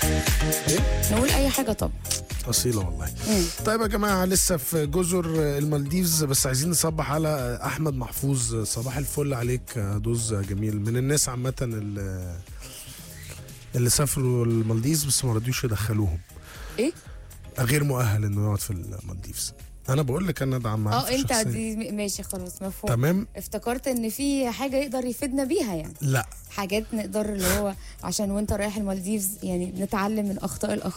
نقول اي حاجه طبعا اصيله والله مم. طيب يا جماعه لسه في جزر المالديفز بس عايزين نصبح على احمد محفوظ صباح الفل عليك دوز جميل من الناس عامه اللي اللي سافروا المالديفز بس ما رضيوش يدخلوهم ايه غير مؤهل انه يقعد في المالديفز انا بقول لك انا ادعم معاه اه في انت الشخصية. دي م- ماشي خلاص مفهوم تمام افتكرت ان في حاجه يقدر يفيدنا بيها يعني لا حاجات نقدر اللي هو عشان وانت رايح المالديفز يعني نتعلم من اخطاء الاخرين